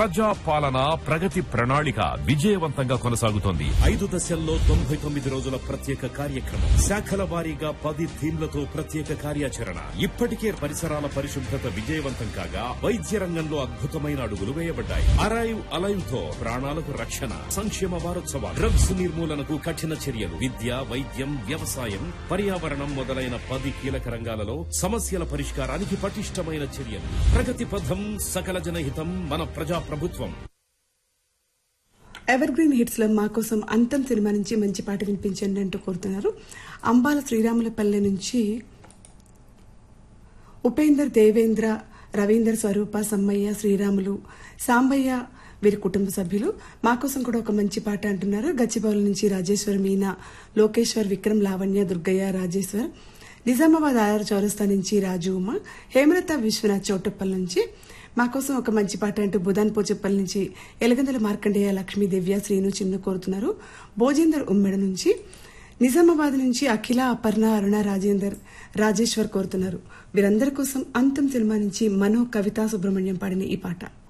ప్రజా పాలన ప్రగతి ప్రణాళిక విజయవంతంగా కొనసాగుతోంది ఐదు దశల్లో తొంభై తొమ్మిది రోజుల ప్రత్యేక కార్యక్రమం శాఖల వారీగా పది థీమ్లతో ప్రత్యేక కార్యాచరణ ఇప్పటికే పరిసరాల పరిశుభ్రత విజయవంతం కాగా వైద్య రంగంలో అద్భుతమైన అడుగులు వేయబడ్డాయి అరైవ్ అలైవ్ తో ప్రాణాలకు రక్షణ సంక్షేమ వారోత్సవాలు డ్రగ్స్ నిర్మూలనకు కఠిన చర్యలు విద్య వైద్యం వ్యవసాయం పర్యావరణం మొదలైన పది కీలక రంగాలలో సమస్యల పరిష్కారానికి పటిష్టమైన చర్యలు ప్రగతి పథం సకల జనహితం మన ప్రజా ప్రభుత్వం ఎవర్ గ్రీన్ హిట్స్ లో మా కోసం అంతం సినిమా నుంచి మంచి పాట వినిపించండి అంటూ కోరుతున్నారు అంబాల శ్రీరాములపల్లె నుంచి ఉపేందర్ దేవేంద్ర రవీందర్ స్వరూప సమ్మయ్య శ్రీరాములు సాంబయ్య వీరి కుటుంబ సభ్యులు మా కోసం కూడా ఒక మంచి పాట అంటున్నారు గచ్చిబౌలి నుంచి రాజేశ్వర్ మీనా లోకేశ్వర్ విక్రమ్ లావణ్య దుర్గయ్య రాజేశ్వర్ నిజామాబాద్ ఆర్ చౌరస్తా నుంచి రాజు ఉమ హేమలత విశ్వనాథ్ చౌటప్పల్ నుంచి మా కోసం ఒక మంచి పాట అంటూ బుధాన్ పోచెప్పల్ నుంచి ఎలగందల మార్కండేయ లక్ష్మీ దివ్య శ్రీను చిన్ను కోరుతున్నారు భోజేందర్ ఉమ్మెడ నుంచి నిజామాబాద్ నుంచి అఖిల అపర్ణ అరుణ రాజేందర్ రాజేశ్వర్ కోరుతున్నారు వీరందరి కోసం అంతం సినిమా నుంచి మనో కవితా సుబ్రహ్మణ్యం పాడిన ఈ పాట